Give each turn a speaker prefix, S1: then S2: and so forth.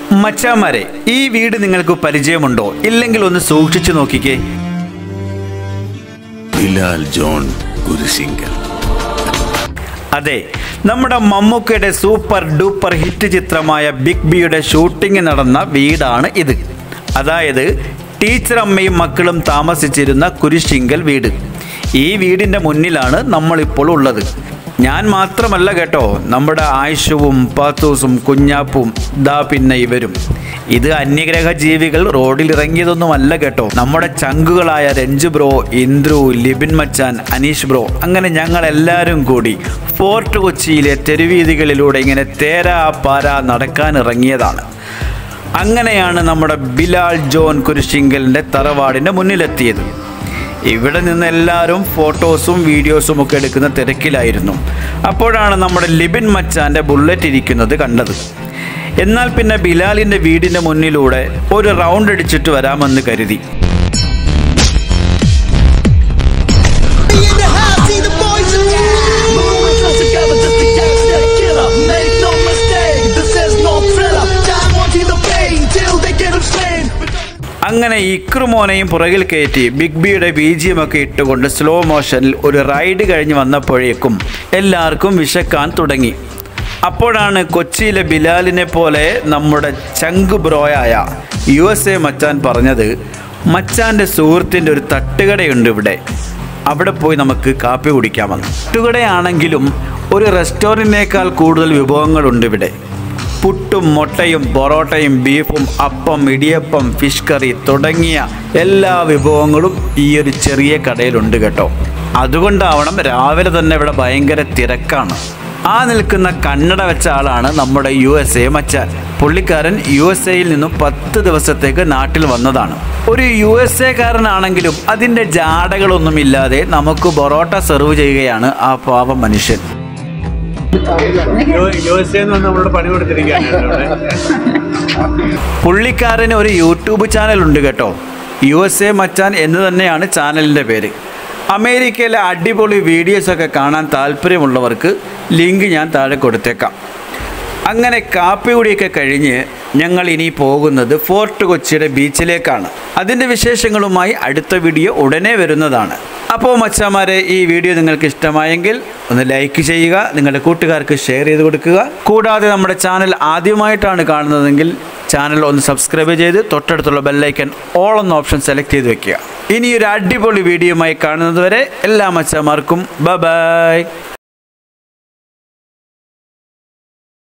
S1: മച്ചാമാരെ ഈ വീട് നിങ്ങൾക്ക് പരിചയമുണ്ടോ ഇല്ലെങ്കിൽ ഒന്ന് സൂക്ഷിച്ചു നോക്കിക്കേ
S2: ബിലാൽ ജോൺ കുരിശിങ്കൽ
S1: അതെ നമ്മുടെ മമ്മൂക്കയുടെ സൂപ്പർ ഡൂപ്പർ ഹിറ്റ് ചിത്രമായ ബിഗ് ബിയുടെ ഷൂട്ടിംഗ് നടന്ന വീടാണ് ഇത് അതായത് ടീച്ചർ അമ്മയും മക്കളും താമസിച്ചിരുന്ന കുരിശിങ്കൽ വീട് ഈ വീടിൻ്റെ മുന്നിലാണ് നമ്മളിപ്പോൾ ഉള്ളത് ഞാൻ മാത്രമല്ല കേട്ടോ നമ്മുടെ ആയുഷവും പാത്തൂസും കുഞ്ഞാപ്പും ദാ പിന്നെ ഇവരും ഇത് അന്യഗ്രഹ ജീവികൾ റോഡിൽ ഇറങ്ങിയതൊന്നുമല്ല കേട്ടോ നമ്മുടെ ചങ്കുകളായ രഞ്ജു ബ്രോ ഇന്ദ്രു ലിബിൻ മച്ചാൻ അനീഷ് ബ്രോ അങ്ങനെ ഞങ്ങൾ എല്ലാവരും കൂടി ഫോർട്ട് കൊച്ചിയിലെ തെരുവീതികളിലൂടെ ഇങ്ങനെ തേരാ പാര നടക്കാൻ ഇറങ്ങിയതാണ് അങ്ങനെയാണ് നമ്മുടെ ബിലാൽ ജോൺ കുരിശിങ്കലിൻ്റെ തറവാടിൻ്റെ മുന്നിലെത്തിയത് ഇവിടെ നിന്ന് എല്ലാവരും ഫോട്ടോസും വീഡിയോസും ഒക്കെ എടുക്കുന്ന തിരക്കിലായിരുന്നു അപ്പോഴാണ് നമ്മുടെ ലിബിൻ മച്ചാൻ്റെ ബുള്ളറ്റ് ഇരിക്കുന്നത് കണ്ടത് എന്നാൽ പിന്നെ ബിലാലിൻ്റെ വീടിൻ്റെ മുന്നിലൂടെ ഒരു റൗണ്ട് അടിച്ചിട്ട് വരാമെന്ന് കരുതി
S3: in the house, see the boys in Moving close together just to get that killer. Make no mistake, this is no thriller. Time wanting the pain till they get him slain.
S1: അങ്ങനെ ഇക്രുമോനെയും പുറകിൽ കയറ്റി big ബിയുടെ ബീജിയം ഒക്കെ ഇട്ടുകൊണ്ട് slow മോഷനിൽ ഒരു ride കഴിഞ്ഞ് വന്നപ്പോഴേക്കും എല്ലാവർക്കും വിശക്കാൻ തുടങ്ങി അപ്പോഴാണ് കൊച്ചിയിലെ ബിലാലിനെ പോലെ നമ്മുടെ ചങ്ക് ബ്രോയായ യു എസ് എ മച്ചാൻ പറഞ്ഞത് മച്ചാൻ്റെ സുഹൃത്തിൻ്റെ ഒരു തട്ടുകടയുണ്ട് ഇവിടെ അവിടെ പോയി നമുക്ക് കാപ്പി കുടിക്കാമെന്ന് തട്ടുകടയാണെങ്കിലും ഒരു റെസ്റ്റോറൻറ്റിനേക്കാൾ കൂടുതൽ വിഭവങ്ങളുണ്ട് ഇവിടെ പുട്ടും മുട്ടയും പൊറോട്ടയും ബീഫും അപ്പം ഇടിയപ്പം ഫിഷ് കറി തുടങ്ങിയ എല്ലാ വിഭവങ്ങളും ഈ ഒരു ചെറിയ കടയിലുണ്ട് കേട്ടോ അതുകൊണ്ടാവണം രാവിലെ തന്നെ ഇവിടെ ഭയങ്കര തിരക്കാണ് ആ നിൽക്കുന്ന കണ്ണട വെച്ച ആളാണ് നമ്മുടെ യു എസ് എ മച്ചാൻ പുള്ളിക്കാരൻ യു എസ് എയിൽ നിന്നും പത്ത് ദിവസത്തേക്ക് നാട്ടിൽ വന്നതാണ് ഒരു യു എസ് എ കാരനാണെങ്കിലും അതിൻ്റെ ജാടകളൊന്നുമില്ലാതെ നമുക്ക് പൊറോട്ട സെർവ് ചെയ്യുകയാണ് ആ പാവം മനുഷ്യൻ പുള്ളിക്കാരന് ഒരു യൂട്യൂബ് ചാനൽ ഉണ്ട് കേട്ടോ യു എസ് എ മച്ചാൻ എന്ന് തന്നെയാണ് ചാനലിൻ്റെ പേര് അമേരിക്കയിലെ അടിപൊളി വീഡിയോസൊക്കെ കാണാൻ താല്പര്യമുള്ളവർക്ക് ലിങ്ക് ഞാൻ താഴെ കൊടുത്തേക്കാം അങ്ങനെ കാപ്പി കുടിയൊക്കെ കഴിഞ്ഞ് ഞങ്ങൾ ഇനി പോകുന്നത് ഫോർട്ട് കൊച്ചിയുടെ ബീച്ചിലേക്കാണ് അതിൻ്റെ വിശേഷങ്ങളുമായി അടുത്ത വീഡിയോ ഉടനെ വരുന്നതാണ് അപ്പോൾ മച്ചാമാരെ ഈ വീഡിയോ നിങ്ങൾക്ക് ഇഷ്ടമായെങ്കിൽ ഒന്ന് ലൈക്ക് ചെയ്യുക നിങ്ങളുടെ കൂട്ടുകാർക്ക് ഷെയർ ചെയ്ത് കൊടുക്കുക കൂടാതെ നമ്മുടെ ചാനൽ ആദ്യമായിട്ടാണ് കാണുന്നതെങ്കിൽ ചാനൽ ഒന്ന് സബ്സ്ക്രൈബ് ചെയ്ത് തൊട്ടടുത്തുള്ള ബെല്ലൈക്കൻ ഓൾ എന്ന ഓപ്ഷൻ സെലക്ട് ചെയ്ത് വെക്കുക ഇനി ഒരു അടിപൊളി വീഡിയോയുമായി കാണുന്നതുവരെ എല്ലാ മച്ചാമാർക്കും ബ ബൈ